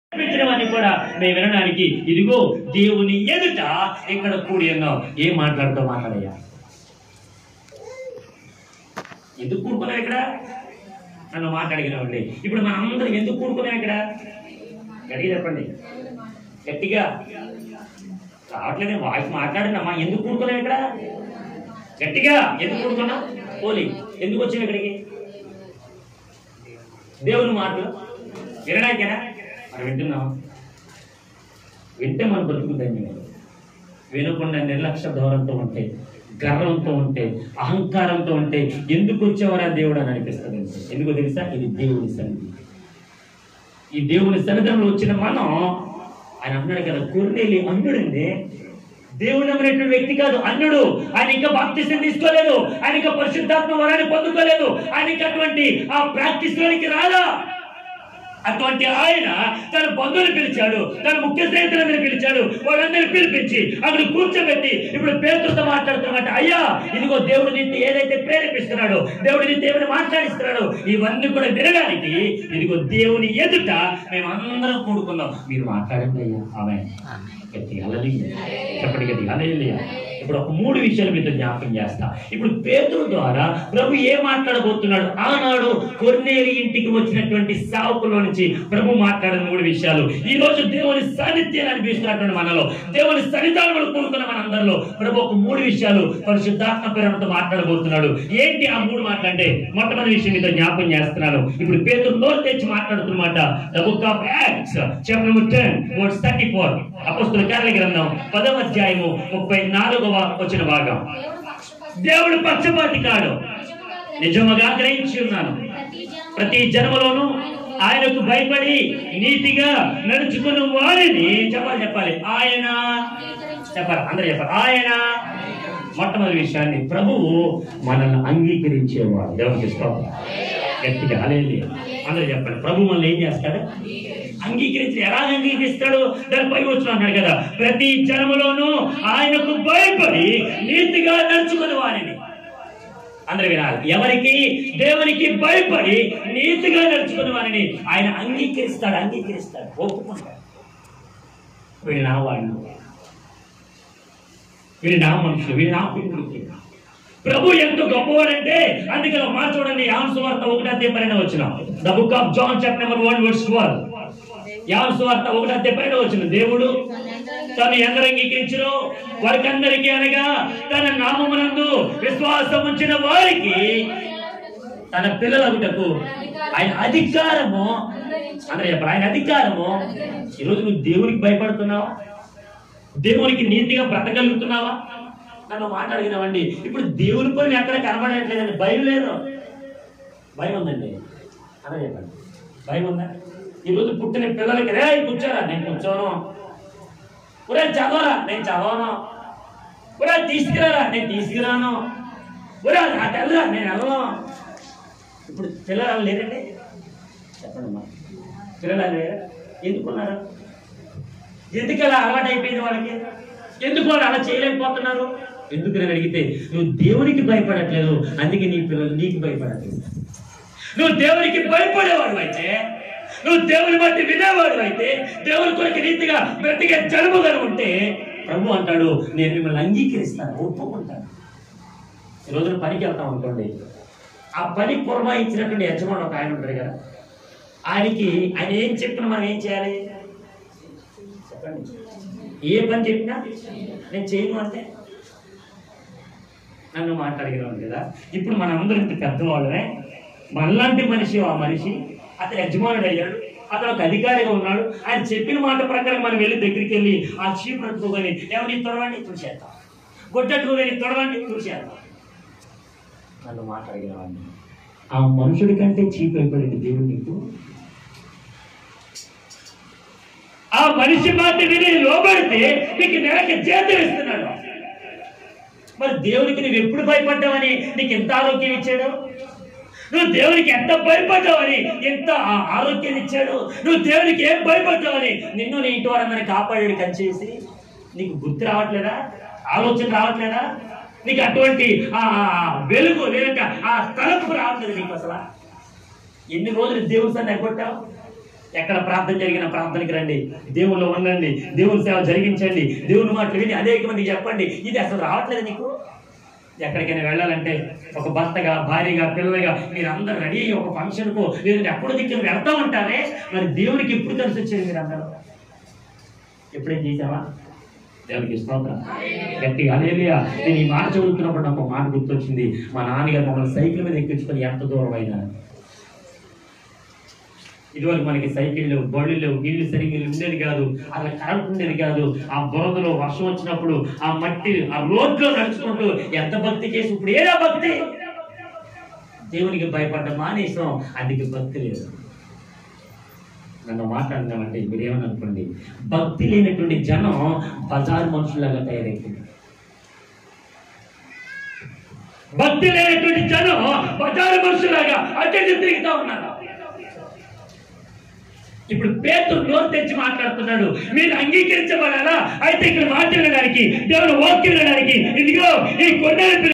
నేర్పించినవన్నీ కూడా మేము వినడానికి ఇదిగో దేవుని ఎదుట ఇక్కడ కూడి ఉన్నాం ఏం మాట్లాడుతావు మాట్లాడయ్యా ఎందుకు కూడుకున్నాం ఇక్కడ నన్ను మాట్లాడిగినామండి ఇప్పుడు మనం అందరం ఎందుకు కూడుకున్నాం ఇక్కడ గట్టిగా చెప్పండి గట్టిగా రావట్లేదే వాయిస్ మాట్లాడినమ్మా ఎందుకు కూడుకున్నాం ఇక్కడ గట్టిగా ఎందుకు కూడుకున్నాం పోలి ఎందుకు వచ్చాం ఇక్కడికి దేవుని మాటలు వినడానికేనా మనం వింటున్నాం వింటే మనం బ్రతుకుతాం మేము వినకుండా నిర్లక్ష్య ధోరణితో ఉంటే గర్వంతో ఉంటే అహంకారంతో ఉంటే ఎందుకు వచ్చేవారా దేవుడు అని అనిపిస్తుంది ఎందుకో తెలుసా ఇది దేవుని సన్నిధి ఈ దేవుని సన్నిధిలో వచ్చిన మనం ఆయన అన్నాడు కదా కొర్నేలి అన్నుడండి దేవుడు నమ్మినటువంటి వ్యక్తి కాదు అన్నుడు ఆయన ఇంకా బాప్తిసం తీసుకోలేదు ఆయన ఇంకా పరిశుద్ధాత్మ వరాన్ని పొందుకోలేదు ఆయనకి అటువంటి ఆ ప్రాక్టీస్ లోనికి రాలా అటువంటి ఆయన తన బంధువులు పిలిచాడు తన ముఖ్య స్నేహితులందరినీ పిలిచాడు వాళ్ళందరినీ పిలిపించి అక్కడ కూర్చోబెట్టి ఇప్పుడు పేరుతో మాట్లాడుతున్నమాట అయ్యా ఇదిగో దేవుడు నిన్ను ఏదైతే ప్రేరేపిస్తున్నాడో దేవుడు నిన్ను ఏమైనా మాట్లాడిస్తున్నాడో ఇవన్నీ కూడా వినడానికి ఇదిగో దేవుని ఎదుట మేము అందరం కూడుకున్నాం మీరు మాట్లాడండి అయ్యా ఆమె గట్టిగా హల్లెలూయా. చెప్పండి గట్టిగా హల్లెలూయా. ఇప్పుడు ఒక మూడు విషయాలు మీతో జ్ఞాపకం చేస్తా ఇప్పుడు పేతురు ద్వారా ప్రభు ఏం మాట్లాడబోతున్నాడు ఆనాడు కొన్నేరి ఇంటికి వచ్చినటువంటి సావుకులో నుంచి ప్రభు మాట్లాడిన మూడు విషయాలు ఈ రోజు దేవుని సాన్నిధ్యాన్ని అనిపిస్తున్నటువంటి మనలో దేవుని సన్నిధానంలో కూడుకున్న మనందరిలో ప్రభు ఒక మూడు విషయాలు పరిశుద్ధాత్మ ప్రేమతో మాట్లాడబోతున్నాడు ఏంటి ఆ మూడు మాట్లాడే మొట్టమొదటి విషయం మీతో జ్ఞాపకం చేస్తున్నాను ఇప్పుడు పేతురు నోరు తెచ్చి మాట్లాడుతున్నమాట the book of acts chapter number 10 verse 34 అపొస్తలుల కార్యాల గ్రంథం పదవ అధ్యాయము ముప్పై నాలుగవ వచ్చిన భాగం దేవుడు పక్షపాతి దేవుడు పక్షపాతి కాడు నిజముగా గ్రహించి ఉన్నాను ప్రతి జన్మలోనూ ఆయనకు భయపడి నీతిగా నడుచుకున్న వారిని చెప్పాలి చెప్పాలి ఆయన చెప్పాలి అందరూ చెప్పాలి ఆయన మొట్టమొదటి విషయాన్ని ప్రభువు మనల్ని అంగీకరించేవాడు దేవునికి స్తోత్రం గట్టిగా అలేలి అందరూ చెప్పండి ప్రభు మనల్ని ఏం చేస్తాడు అంగీకరించి ఎలా అంగీకరిస్తాడు దాని పై వచ్చిన అన్నాడు కదా ప్రతి జన్మలోనూ ఆయనకు భయపడి నీతిగా నడుచుకుని వారిని అందరు వినాలి ఎవరికి దేవునికి భయపడి నీతిగా నడుచుకున్న వారిని ఆయన అంగీకరిస్తాడు అంగీకరిస్తాడు ఒప్పుకుంటాడు వీళ్ళు నా వాళ్ళు వీళ్ళు నా మనుషులు వీళ్ళు నా పిల్లలకి ప్రభు ఎంత గొప్పవాడంటే అందుకే ఒక మాట చూడండి యాన్ సువార్త ఒకటి అధ్యాయం పైన వచ్చిన the book of John chapter number one verse twelve యాన్ సువార్త ఒకటి అధ్యాయం పైన వచ్చిన దేవుడు తను ఎందరు అంగీకరించరు వారికందరికీ అనగా తన నామమునందు విశ్వాసం ఉంచిన వారికి తన పిల్లలగుటకు ఆయన అధికారము అందరూ చెప్పారు ఆయన అధికారము ఈరోజు నువ్వు దేవునికి భయపడుతున్నావా దేవునికి నీతిగా బ్రతకగలుగుతున్నావా నన్ను మాట్లాడినామండి ఇప్పుడు దేవుని పని ఎక్కడ కనబడట్లేదండి భయం లేదు భయం ఉందండి అదే చెప్పండి భయం ఉందా ఈరోజు పుట్టిన పిల్లలకి రే కూర్చోరా నేను కూర్చోను ఒరే చదవరా నేను చదవను ఒరే తీసుకురారా నేను తీసుకురాను ఒరే అటు వెళ్ళరా నేను వెళ్ళను ఇప్పుడు పిల్లలు లేరండి చెప్పండి అమ్మా పిల్లలు లేరా ఎందుకున్నారు ఎందుకు అలా అలవాటు అయిపోయింది వాళ్ళకి ఎందుకు వాళ్ళు అలా చేయలేకపోతున్నారు ఎందుకు నేను అడిగితే నువ్వు దేవునికి భయపడట్లేదు అందుకే నీ పిల్లలు నీకు భయపడట్లేదు నువ్వు దేవునికి భయపడేవాడు అయితే నువ్వు దేవుని బట్టి వినేవాడు అయితే దేవుని కొరకు రీతిగా బ్రతికే జన్మగా ఉంటే ప్రభు అంటాడు నేను మిమ్మల్ని అంగీకరిస్తాను ఒప్పుకుంటాను ఈ రోజున పనికి వెళ్తాం అనుకోండి ఆ పని పురమాయించినటువంటి యజమాని ఒక ఆయన ఉంటాడు కదా ఆయనకి ఆయన ఏం చెప్పినా మనం ఏం చేయాలి చెప్పండి ఏ పని చెప్పినా నేను చేయను అంటే నన్ను మాట్లాడినాను కదా ఇప్పుడు మనందరం ఇంత పెద్దవాళ్ళమే మనలాంటి మనిషి ఆ మనిషి అతను యజమానుడు అయ్యాడు అతను ఒక అధికారిగా ఉన్నాడు ఆయన చెప్పిన మాట ప్రకారం మనం వెళ్ళి దగ్గరికి వెళ్ళి ఆ చీప్ పట్టుకోని ఎవరిని తొడవండి చూసేద్దాం గొడ్డట్టుకోని తొడవండి చూసేద్దాం నన్ను మాట్లాడినవాడిని ఆ మనుషుడి కంటే చీప్ అయిపోయింది దేవుడు నీకు ఆ మనిషి మాట విని లోబడితే నీకు నెలకి జీతం ఇస్తున్నాడు మరి దేవునికి నువ్వు ఎప్పుడు భయపడ్డావని నీకు ఎంత ఆరోగ్యం ఇచ్చాడు నువ్వు దేవునికి ఎంత భయపడ్డావని ఎంత ఆ- ఆరోగ్యం ఇచ్చాడు నువ్వు దేవునికి ఏం భయపడ్డావని నిన్ను నీ ఇంటి వారందరినీ కాపాడాడు కంచేసి నీకు గుర్తు రావట్లేదా ఆలోచన రావట్లేదా నీకు అటువంటి ఆ ఆ వెలుగు లేదంటే ఆ తలపు రావట్లేదు నీకు అసలు ఎన్ని రోజులు దేవుని సన్ని ఎగ్గొట్టావు ఎక్కడ ప్రార్థన జరిగిన ప్రార్థనకి రండి దేవుళ్ళు ఉండండి దేవుని సేవ జరిగించండి దేవుని మాటలు విని అనేక మందికి చెప్పండి ఇది అసలు రావట్లేదు నీకు ఎక్కడికైనా వెళ్ళాలంటే ఒక భర్తగా భార్యగా పిల్లలుగా మీరు అందరు రెడీ అయ్యి ఒక ఫంక్షన్కు లేదంటే ఎప్పుడు దిక్కు వెళ్తా ఉంటారే మరి దేవునికి ఎప్పుడు కలిసి వచ్చేది మీరు అందరూ ఎప్పుడేం చేసావా దేవునికి స్తోత్రం గట్టిగా అలేలియా నేను ఈ మాట చదువుతున్నప్పుడు నాకు ఒక మాట గుర్తొచ్చింది మా నాన్నగారు మమ్మల్ని సైకిల్ మీద ఎక్కించుకొని ఎంత దూరం అయినా ఇదివరకు మనకి సైకిల్ లేవు బళ్ళు లేవు నీళ్లు సరిగ్గా ఉండేది కాదు అలా కరెంట్ ఉండేది కాదు ఆ బురదలో వర్షం వచ్చినప్పుడు ఆ మట్టి ఆ రోడ్లో నడుచుకుంటూ ఎంత భక్తి చేసి ఇప్పుడు ఏదా భక్తి దేవునికి భయపడ్డ మానేసాం అందుకే భక్తి లేదు నన్ను మాట్లాడినామంటే మీరు ఏమని అనుకోండి భక్తి లేనటువంటి జనం బజారు మనుషులాగా తయారైపోయింది భక్తి లేనటువంటి జనం బజారు మనుషులాగా అడ్డు తిరుగుతా ఉన్నారు ఇప్పుడు పేతురు నోరు తెచ్చి మాట్లాడుతున్నాడు మీరు అంగీకరించబడాలా అయితే ఇక్కడ మాట వినడానికి దేవుడు వాక్యం వినడానికి ఇదిగో ఈ కొండ